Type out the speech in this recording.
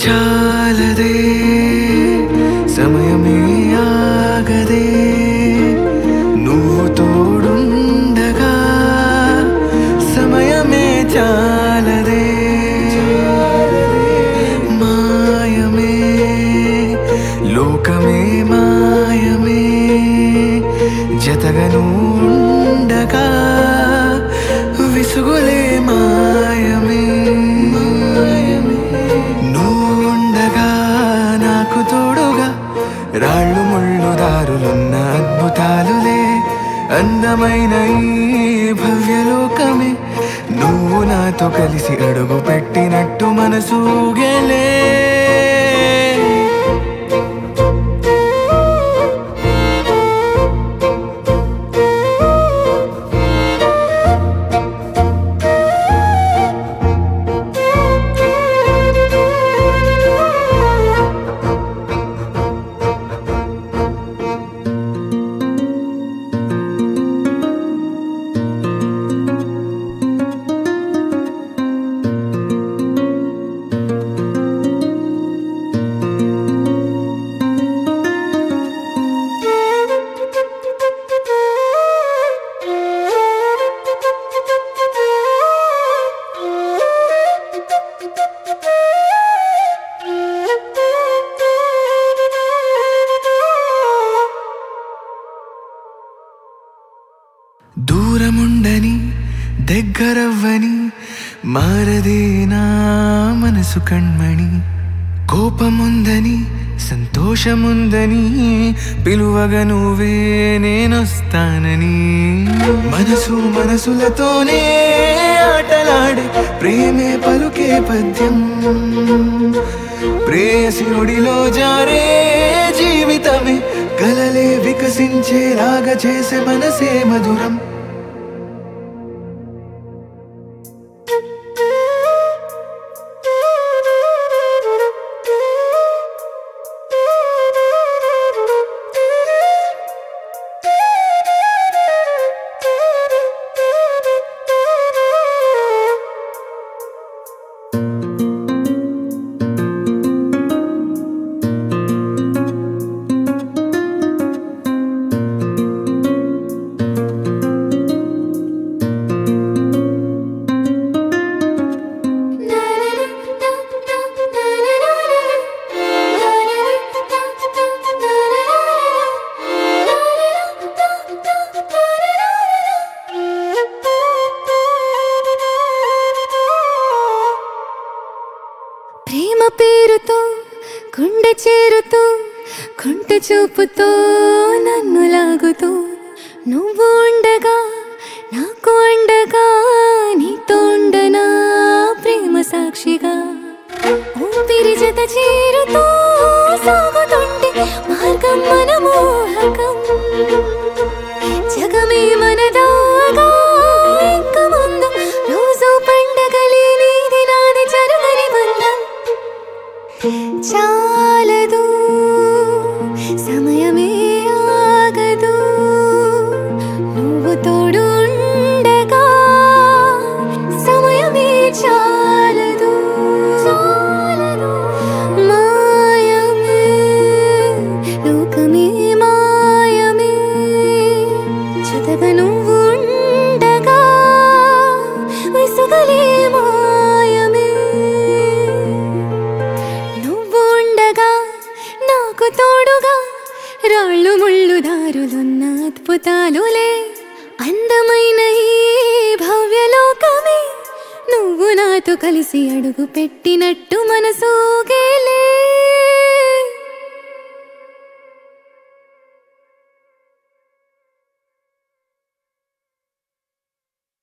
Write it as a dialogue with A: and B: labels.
A: చాలదే సమయమే ఆగదే నువ్వు తోడుండగా సమయమే చాలదే మాయమే లోకమే మాయమే జతగను ఉండగా విసుగులే మాయమే మాయమే నువ్వుండగా నాకు తోడుగా రాళ్ళు ముళ్ళు దారులున్న అద్భుతాలులే అందమైన ఈ భవ్యలోకమే నువ్వు నాతో కలిసి అడుగు పెట్టినట్టు మనసు ఊగేలే దూరముండని దగ్గరవ్వని మారదే నా మనసు కణ్మణి కోపముందని సంతోషముందని పిలువగా నువ్వే నేనొస్తానని మనసు మనసులతోనే ఆటలాడే ప్రేమే పలుకే పద్యం ప్రేయసి ఒడిలో జారే జీవితమే కలలే వికసించేలాగా చేసే మనసే మధురం
B: ప్రేమ పేరుతో గుండె చేరుతూ కుంట చూపుతో నన్ను లాగుతూ నువ్వు ఉండగా నాకు అండగా నీతో ఉండనా ప్రేమ సాక్షిగా ఊపిరి జత చేరుతూ సాగుతుంటే మార్గం మనమోహకం జగమే మనదాగా ఇంక ముందు రోజు పండగలే నీది నాది జరగని బంధం చాలదు సమయమే ఆగదు నువ్వు తోడు ఉండగా సమయమే చాలదు చాలదు మాయమే లోకమే మాయమే జతగా నువ్వు ఉండగా విసుగలే మాయమే నువ్వు ఉండగా నాకు తోడుగా రాళ్ళు ముళ్ళు దారులున్న అద్భుతాలులే అందమైన ఈ భవ్యలోకమే నువ్వు నాతో కలిసి అడుగు పెట్టినట్టు మనసు గేలే